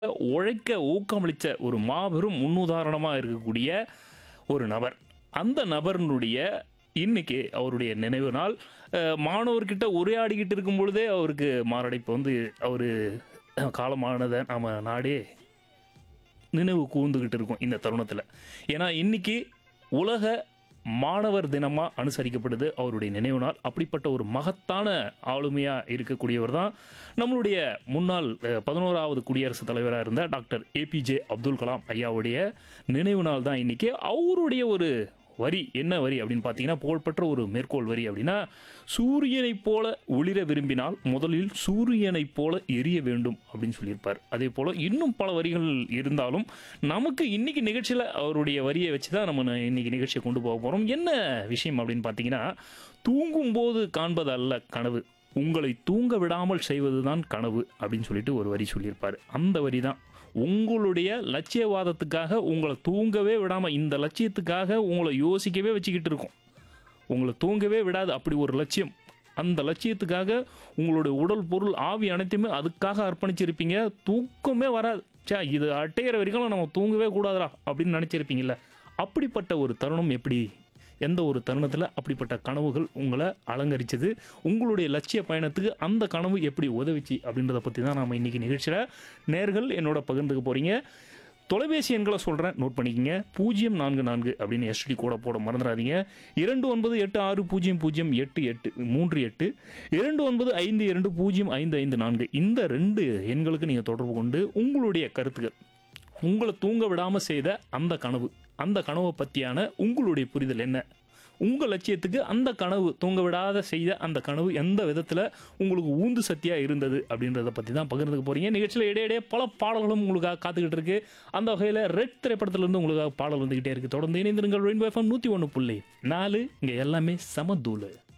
உழைக்க ஊக்கமளித்த ஒரு மாபெரும் முன்னுதாரணமாக இருக்கக்கூடிய ஒரு நபர் அந்த நபரினுடைய இன்னைக்கு அவருடைய நினைவு நாள் அஹ், மாணவர்கிட்ட உரையாடிக்கிட்டு இருக்கும் பொழுதே அவருக்கு மாரடைப்பு வந்து அவர் காலமானதை நாம் நாடே நினைவு கூர்ந்துக்கிட்டு இருக்கும் இந்த தருணத்தில் ஏன்னா இன்னைக்கு உலக மாணவர் தினமாக அனுசரிக்கப்படுது அவருடைய நினைவு நாள் அப்படிப்பட்ட ஒரு மகத்தான ஆளுமையாக இருக்கக்கூடியவர் தான் நம்மளுடைய முன்னாள் அஹ், பதினோராவது குடியரசுத் தலைவராக இருந்த டாக்டர் ஏபிஜே அப்துல் கலாம் ஐயாவுடைய நினைவு நாள் தான் இன்னைக்கு அவருடைய ஒரு வரி என்ன வரி அப்படின்னு பார்த்தீங்கன்னா புகழ்பெற்ற ஒரு மேற்கோள் வரி அப்படின்னா சூரியனைப் போல ஒளிர விரும்பினால் முதலில் சூரியனைப் போல எரிய வேண்டும் அப்படின்னு சொல்லியிருப்பார் அதே போல் இன்னும் பல வரிகள் இருந்தாலும் நமக்கு இன்னைக்கு நிகழ்ச்சியில் அவருடைய வரியை வச்சு தான் நம்ம ந- இன்னைக்கு நிகழ்ச்சியை கொண்டு போக போகிறோம் என்ன விஷயம் அப்படின்னு பார்த்தீங்கன்னா தூங்கும்போது காண்பது அல்ல கனவு உங்களை தூங்க விடாமல் செய்வதுதான் கனவு அப்படின்னு சொல்லிட்டு ஒரு வரி சொல்லியிருப்பார் அந்த வரி தான் உங்களுடைய லட்சியவாதத்துக்காக உங்களை தூங்கவே விடாமல் இந்த லட்சியத்துக்காக உங்களை யோசிக்கவே வச்சுக்கிட்டு இருக்கோம் உங்களை தூங்கவே விடாது அப்படி ஒரு லட்சியம் அந்த லட்சியத்துக்காக உங்களுடைய உடல் பொருள் ஆவி அனைத்தையுமே அதுக்காக அர்ப்பணிச்சிருப்பீங்க தூக்கமே வராது சே இது அட்டையிற வரைக்கும் நம்ம தூங்கவே கூடாதுடா அப்படின்னு நினச்சிருப்பீங்கல்ல அப்படிப்பட்ட ஒரு தருணம் எப்படி எந்த ஒரு தருணத்தில் அப்படிப்பட்ட கனவுகள் உங்களை அலங்கரிச்சது உங்களுடைய லட்சிய பயணத்துக்கு அந்த கனவு எப்படி உதவிச்சு அப்படின்றத பற்றி தான் நாம் இன்றைக்கி நிகழ்ச்சியில் நேர்கள் என்னோட பகிர்ந்துக்க போகிறீங்க தொலைபேசி எண்களை சொல்கிறேன் நோட் பண்ணிக்கங்க பூஜ்ஜியம் நான்கு நான்கு அப்படின்னு எஸ்டி கூட போட மறந்துடாதீங்க இரண்டு ஒன்பது எட்டு ஆறு பூஜ்ஜியம் பூஜ்ஜியம் எட்டு எட்டு மூன்று எட்டு இரண்டு ஒன்பது ஐந்து இரண்டு பூஜ்ஜியம் ஐந்து ஐந்து நான்கு இந்த ரெண்டு எண்களுக்கு நீங்கள் தொடர்பு கொண்டு உங்களுடைய கருத்துக்கள் உங்களை தூங்க விடாமல் செய்த அந்த கனவு அந்த கனவை பற்றியான உங்களுடைய புரிதல் என்ன உங்கள் லட்சியத்துக்கு அந்த கனவு தூங்க விடாத செய்த அந்த கனவு எந்த விதத்தில் உங்களுக்கு ஊந்து சக்தியாக இருந்தது அப்படின்றத பற்றி தான் பகிர்ந்துக்க போகிறீங்க நிகழ்ச்சியில் இடையிடையே பல பாடல்களும் உங்களுக்காக காத்துக்கிட்டு இருக்கு அந்த வகையில் ரெட் திரைப்படத்திலிருந்து உங்களுக்காக பாடல் வந்துக்கிட்டே இருக்குது தொடர்ந்து இணைந்திருங்கள் ரெயின்போ எஃப்எம் நூற்றி ஒன்று புள்ளி நாலு இங்கே எல்லாமே சமதூளு